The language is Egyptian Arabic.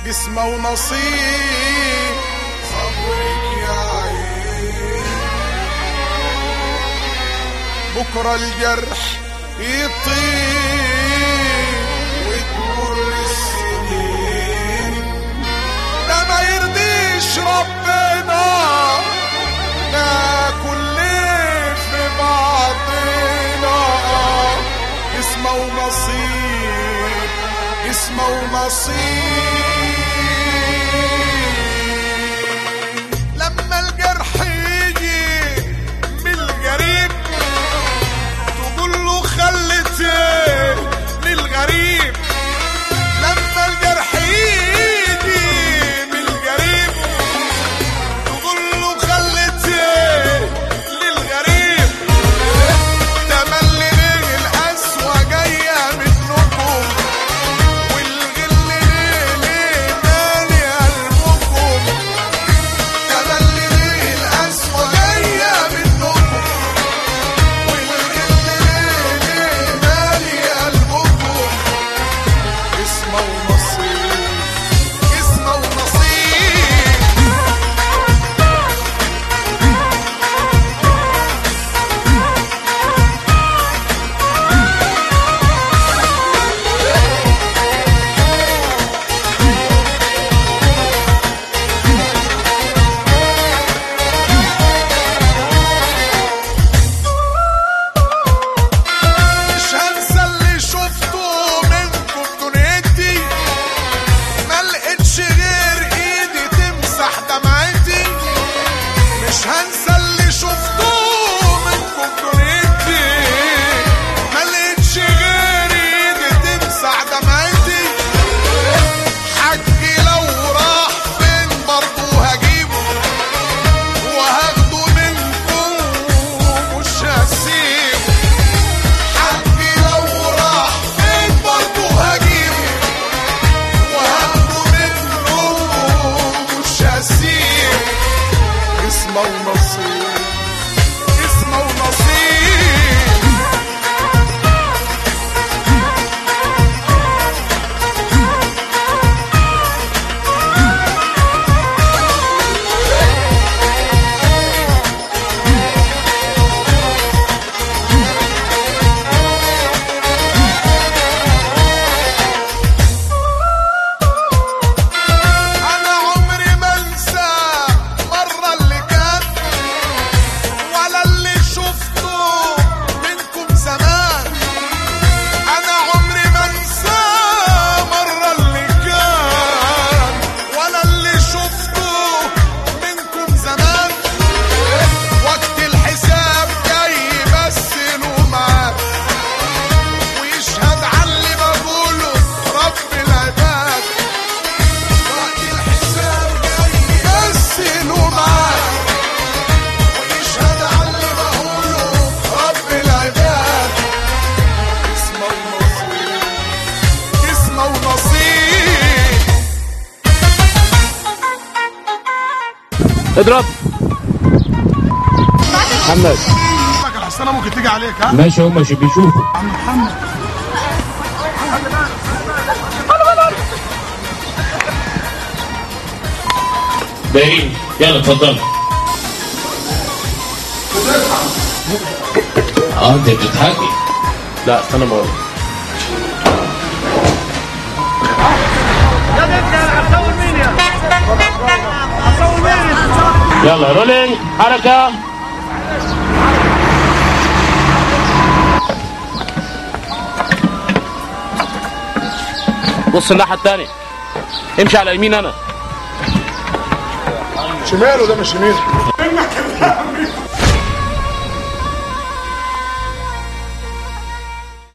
اسمه ونصيب صبرك يا عين بكرة الجرح يطيب وتمر السنين ده ما يرضيش ربنا ناكل ليه في بعضنا اسمه ونصيب اسمه ونصيب لما الجرح يجي بالقريب تقول له خلت ايه للغريب لما الجرح يجي بالقريب تقول له خلت ايه للغريب تملي ليه القسوة جاية منكم والغل ليه ليه مالي قلبكم تملي ليه القسوة جاية منكم والغل ليه ليه مالي قلبكم اسمه ونصيب اسمه ونصيب مش هنسى اللي شفته منكم دنيتي ما لقيتش غير ايدي تمسح دمعتي مش هنسى اللي شفته منكم دنيتي ما لقيتش غير ايدي تمسح دمعتي حقي لو راح فين برضه هجيبه وهاخده منكم ومش هسيبه حقي لو راح فين برضه هجيبه وهاخده منه مش هسيبه اسمه ونصيب اسمه ونصيب انا عمري ما انسى مرة اللي كان ولا اللي شفته منكم زمان انا عمري ما انسى مرة اللي كان ولا اللي شفته منكم زمان وقت الحساب جاي بس له معاك ويشهد على اللي بقوله رب العباد وقت الحساب جاي بس له معاك ويشهد على اللي بقوله رب العباد اسمه ونصيب اسمه ونصيب اضرب محمد لك الحصانه ممكن تيجي عليك ها ماشي هم مش بيشوفوا عم محمد باين يلا اتفضل اه انت بتضحكي لا استنى ما اقول يلا رولينج حركة بص الناحية التانية امشي على يمين انا شماله ده مش يمين